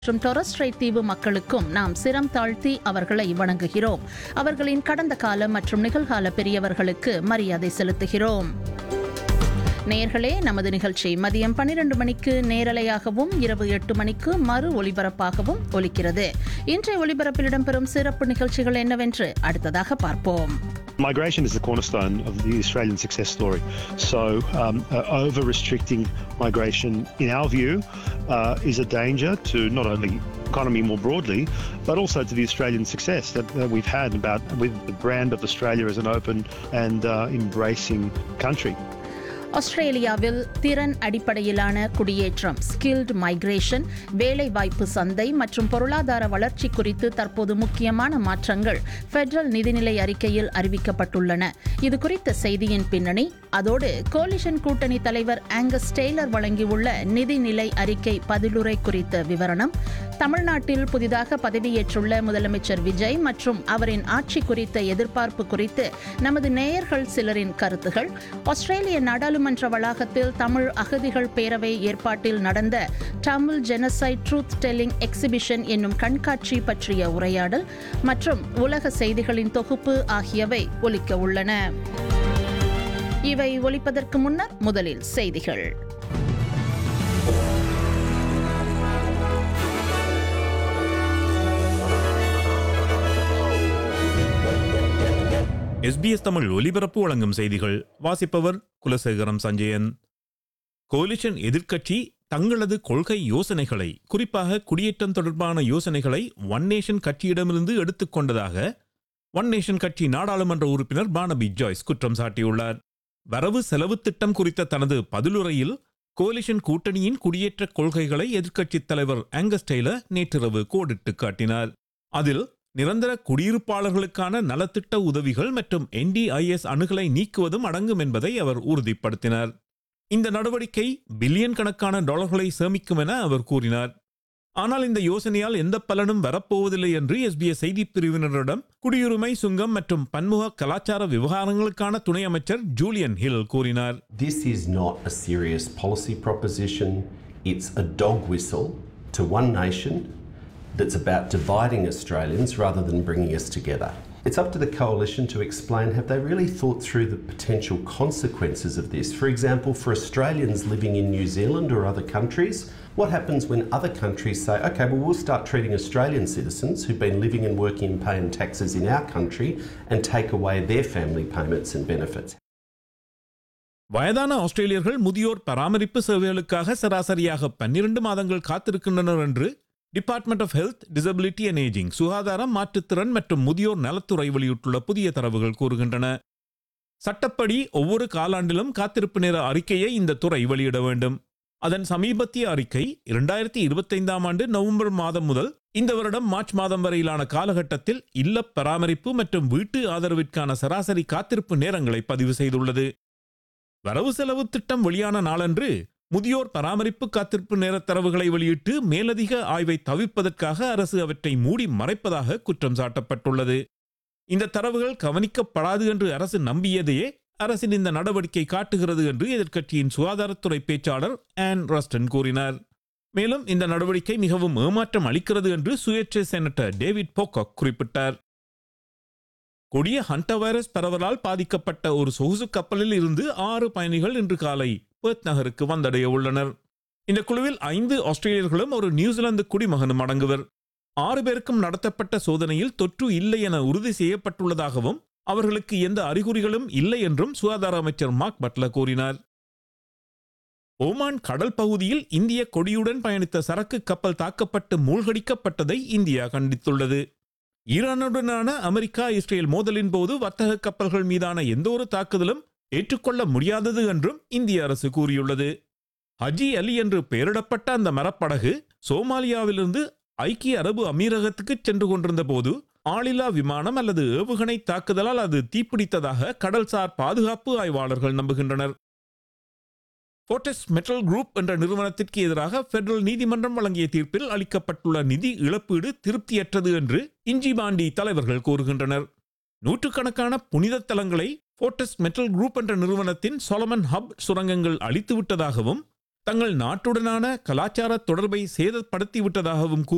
மற்றும் டொரஸ்ட்ரைட் தீவு மக்களுக்கும் நாம் சிரம் தாழ்த்தி அவர்களை வணங்குகிறோம் அவர்களின் கடந்த கால மற்றும் நிகழ்கால பெரியவர்களுக்கு மரியாதை செலுத்துகிறோம் நேர்களே நமது நிகழ்ச்சி மதியம் 12 மணிக்கு நேரலையாகவும் இரவு எட்டு மணிக்கு மறு ஒலிபரப்பாகவும் ஒலிக்கிறது இன்றைய ஒலிபரப்பில் இடம்பெறும் சிறப்பு நிகழ்ச்சிகள் என்னவென்று அடுத்ததாக பார்ப்போம் Migration is the cornerstone of the Australian success story. So, um, uh, over restricting migration, in our view, uh, is a danger to not only economy more broadly, but also to the Australian success that, that we've had about with the brand of Australia as an open and uh, embracing country. ஆஸ்திரேலியாவில் திறன் அடிப்படையிலான குடியேற்றம் skilled migration வேலைவாய்ப்பு சந்தை மற்றும் பொருளாதார வளர்ச்சி குறித்து தற்போது முக்கியமான மாற்றங்கள் பெடரல் நிதிநிலை அறிக்கையில் அறிவிக்கப்பட்டுள்ளன இது குறித்த செய்தியின் பின்னணி அதோடு கோலிஷன் கூட்டணி தலைவர் ஆங்கஸ் டெய்லர் வழங்கியுள்ள நிதிநிலை அறிக்கை பதிலுரை குறித்த விவரணம் தமிழ்நாட்டில் புதிதாக பதவியேற்றுள்ள முதலமைச்சர் விஜய் மற்றும் அவரின் ஆட்சி குறித்த எதிர்பார்ப்பு குறித்து நமது நேயர்கள் சிலரின் கருத்துகள் ஆஸ்திரேலிய நாடாளுமன்ற வளாகத்தில் தமிழ் அகதிகள் பேரவை ஏற்பாட்டில் நடந்த Tamil genocide truth telling exhibition என்னும் கண்காட்சி பற்றிய உரையாடல் மற்றும் உலக செய்திகளின் தொகுப்பு ஆகியவை ஒலிக்க உள்ளன இவை ஒலிப்பதற்கு முன்னர் முதலில் செய்திகள் எஸ்பிஎஸ் தமிழ் ஒலிபரப்பு வழங்கும் செய்திகள் வாசிப்பவர் குலசேகரம் சஞ்சயன் கோலிஷன் எதிர்க்கட்சி தங்களது கொள்கை யோசனைகளை குறிப்பாக குடியேற்றம் தொடர்பான யோசனைகளை ஒன் நேஷன் கட்சியிடமிருந்து எடுத்துக்கொண்டதாக ஒன் நேஷன் கட்சி நாடாளுமன்ற உறுப்பினர் பானபி ஜாய்ஸ் குற்றம் சாட்டியுள்ளார் வரவு செலவு திட்டம் குறித்த தனது பதிலுரையில் கோலிஷன் கூட்டணியின் குடியேற்ற கொள்கைகளை எதிர்க்கட்சித் தலைவர் ஆங்கஸ் டெய்லர் நேற்றிரவு கோடிட்டு காட்டினார் அதில் நிரந்தர குடியிருப்பாளர்களுக்கான நலத்திட்ட உதவிகள் மற்றும் என்டிஐஎஸ் அணுகலை நீக்குவதும் அடங்கும் என்பதை அவர் உறுதிப்படுத்தினார் இந்த நடவடிக்கை பில்லியன் கணக்கான டாலர்களை சேமிக்கும் என அவர் கூறினார் ஆனால் இந்த யோசனையால் எந்த பலனும் வரப்போவதில்லை என்று எஸ்பிஎஸ் செய்திப் பிரிவினரிடம் குடியுரிமை சுங்கம் மற்றும் பன்முக கலாச்சார விவகாரங்களுக்கான துணை அமைச்சர் ஜூலியன் ஹில் கூறினார் This is not a serious policy proposition. It's a dog whistle to one nation that's about dividing Australians rather than bringing us together. It's up to the coalition to explain have they really thought through the potential consequences of this? For example, for Australians living in New Zealand or other countries, what happens when other countries say, okay, well, we'll start treating Australian citizens who've been living and working and paying taxes in our country and take away their family payments and benefits? வயதான ஆஸ்திரேலியர்கள் முதியோர் பராமரிப்பு சேவைகளுக்காக சராசரியாக பன்னிரண்டு மாதங்கள் காத்திருக்கின்றனர் என்று department of health disability and ageing சுகாதாரம் மாற்றுத்திறன் மற்றும் முதியோர் நலத்துறை வெளியிட்டுள்ள புதிய தரவுகள் கூறுகின்றன சட்டப்படி ஒவ்வொரு காலாண்டிலும் காத்திருப்பு நேர அறிக்கையை இந்த துறை வெளியிட வேண்டும் அதன் சமீபத்திய அறிக்கை இரண்டாயிரத்தி இருபத்தைந்தாம் ஆண்டு நவம்பர் மாதம் முதல் இந்த வருடம் மார்ச் மாதம் வரையிலான காலகட்டத்தில் இல்ல பராமரிப்பு மற்றும் வீட்டு ஆதரவிற்கான சராசரி காத்திருப்பு நேரங்களை பதிவு செய்துள்ளது வரவு செலவு திட்டம் வெளியான நாளன்று முதியோர் பராமரிப்பு காத்திருப்பு நேர தரவுகளை வெளியிட்டு மேலதிக ஆய்வை தவிர்ப்பதற்காக அரசு அவற்றை மூடி மறைப்பதாக குற்றம் சாட்டப்பட்டுள்ளது இந்த தரவுகள் கவனிக்கப்படாது என்று அரசு நம்பியதையே அரசின் இந்த நடவடிக்கை காட்டுகிறது என்று எதிர்க்கட்சியின் சுகாதாரத்துறை பேச்சாளர் ஆன் ரஸ்டன் கூறினார் மேலும் இந்த நடவடிக்கை மிகவும் ஏமாற்றம் அளிக்கிறது என்று சுயேட்சை செனட்டர் டேவிட் போகாக் குறிப்பிட்டார் கொடிய ஹண்ட வைரஸ் பரவலால் பாதிக்கப்பட்ட ஒரு சொகுசு கப்பலில் இருந்து ஆறு பயணிகள் இன்று காலை பெர்த் நகருக்கு வந்தடைய உள்ளனர் இந்த குழுவில் ஐந்து ஆஸ்திரேலியர்களும் ஒரு நியூசிலாந்து குடிமகனும் அடங்குவர் ஆறு பேருக்கும் நடத்தப்பட்ட சோதனையில் தொற்று இல்லை என உறுதி செய்யப்பட்டுள்ளதாகவும் அவர்களுக்கு எந்த அறிகுறிகளும் இல்லை என்றும் சுகாதார அமைச்சர் மார்க் பட்லர் கூறினார் ஓமான் கடல் பகுதியில் இந்திய கொடியுடன் பயணித்த சரக்கு கப்பல் தாக்கப்பட்டு மூழ்கடிக்கப்பட்டதை இந்தியா கண்டித்துள்ளது ஈரானுடனான அமெரிக்கா இஸ்ரேல் மோதலின் போது வர்த்தக கப்பல்கள் மீதான எந்தவொரு தாக்குதலும் ஏற்றுக்கொள்ள முடியாதது என்றும் இந்திய அரசு கூறியுள்ளது ஹஜி அலி என்று பெயரிடப்பட்ட அந்த மரப்படகு சோமாலியாவிலிருந்து ஐக்கிய அரபு அமீரகத்துக்கு சென்று கொண்டிருந்த போது ஆளில்லா விமானம் அல்லது ஏவுகணை தாக்குதலால் அது தீப்பிடித்ததாக கடல்சார் பாதுகாப்பு ஆய்வாளர்கள் நம்புகின்றனர் போர்டஸ் மெட்டல் குரூப் என்ற நிறுவனத்திற்கு எதிராக பெடரல் நீதிமன்றம் வழங்கிய தீர்ப்பில் அளிக்கப்பட்டுள்ள நிதி இழப்பீடு திருப்தியற்றது என்று இஞ்சி பாண்டி தலைவர்கள் கூறுகின்றனர் நூற்றுக்கணக்கான புனித தலங்களை போர்டஸ் மெட்டல் குரூப் என்ற நிறுவனத்தின் சொலமன் ஹப் சுரங்கங்கள் அழித்துவிட்டதாகவும் தங்கள் நாட்டுடனான கலாச்சார தொடர்பை சேதப்படுத்திவிட்டதாகவும் கூறி